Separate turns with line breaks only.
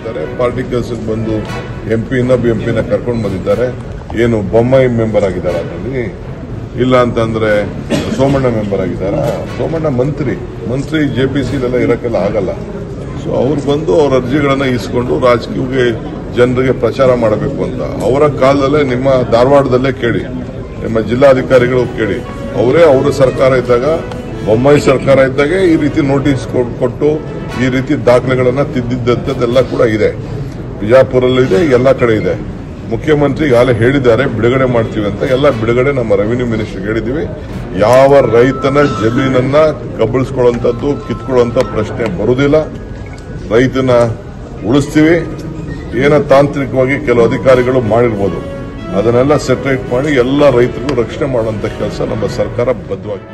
ಬಂದಿರ್ತಾರೆ ಪಾರ್ಟಿ ಕೆಲಸಕ್ಕೆ ಬಂದು ಎಂ ಪಿ ಇನ್ನೊಬ್ಬ ಎಂ ಪಿನ ಕರ್ಕೊಂಡು ಬಂದಿದ್ದಾರೆ ಏನು ಬೊಮ್ಮಾಯಿ ಮೆಂಬರ್ ಆಗಿದ್ದಾರೆ ಅದರಲ್ಲಿ ಇಲ್ಲ ಅಂತಂದ್ರೆ ಸೋಮಣ್ಣ ಮೆಂಬರ್ ಆಗಿದ್ದಾರ ಸೋಮಣ್ಣ ಮಂತ್ರಿ ಮಂತ್ರಿ ಜೆ ಪಿ ಸಿಲೆಲ್ಲ ಇರಕ್ಕೆಲ್ಲ ಆಗಲ್ಲ ಸೊ ಅವ್ರು ಬಂದು ಅವ್ರ ಅರ್ಜಿಗಳನ್ನ ಇಸ್ಕೊಂಡು ರಾಜಕೀಯಕ್ಕೆ ಜನರಿಗೆ ಪ್ರಚಾರ ಮಾಡಬೇಕು ಅಂತ ಅವರ ಕಾಲದಲ್ಲೇ ನಿಮ್ಮ ಧಾರವಾಡದಲ್ಲೇ ಕೇಳಿ ನಿಮ್ಮ ಜಿಲ್ಲಾಧಿಕಾರಿಗಳು ಕೇಳಿ ಅವರೇ ಅವರ ಸರ್ಕಾರ ಇದ್ದಾಗ ಬೊಮ್ಮಾಯಿ ಸರ್ಕಾರ ಇದ್ದಾಗೆ ಈ ರೀತಿ ನೋಟಿಸ್ ಕೊಟ್ಟು ಈ ರೀತಿ ದಾಖಲೆಗಳನ್ನ ತಿದ್ದಿದ್ದಂಥದ್ದೆಲ್ಲ ಕೂಡ ಇದೆ ಬಿಜಾಪುರಲ್ಲೂ ಇದೆ ಎಲ್ಲ ಕಡೆ ಇದೆ ಮುಖ್ಯಮಂತ್ರಿ ಈಗಾಗಲೇ ಹೇಳಿದ್ದಾರೆ ಬಿಡುಗಡೆ ಮಾಡ್ತೀವಿ ಅಂತ ಎಲ್ಲ ಬಿಡುಗಡೆ ನಮ್ಮ ರೆವಿನ್ಯೂ ಮಿನಿಸ್ಟರ್ ಹೇಳಿದೀವಿ ಯಾವ ರೈತನ ಜಮೀನನ್ನ ಕಬಳಿಸ್ಕೊಳ್ಳುವಂಥದ್ದು ಕಿತ್ಕೊಳ್ಳುವಂಥ ಪ್ರಶ್ನೆ ಬರುವುದಿಲ್ಲ ರೈತನ ಉಳಿಸ್ತೀವಿ ಏನೋ ತಾಂತ್ರಿಕವಾಗಿ ಕೆಲವು ಅಧಿಕಾರಿಗಳು ಮಾಡಿರ್ಬೋದು ಅದನ್ನೆಲ್ಲ ಸೆಟ್ರೇಟ್ ಮಾಡಿ ಎಲ್ಲ ರೈತರಿಗೂ ರಕ್ಷಣೆ ಮಾಡುವಂತ ಕೆಲಸ ನಮ್ಮ ಸರ್ಕಾರ ಬದ್ಧವಾಗಿದೆ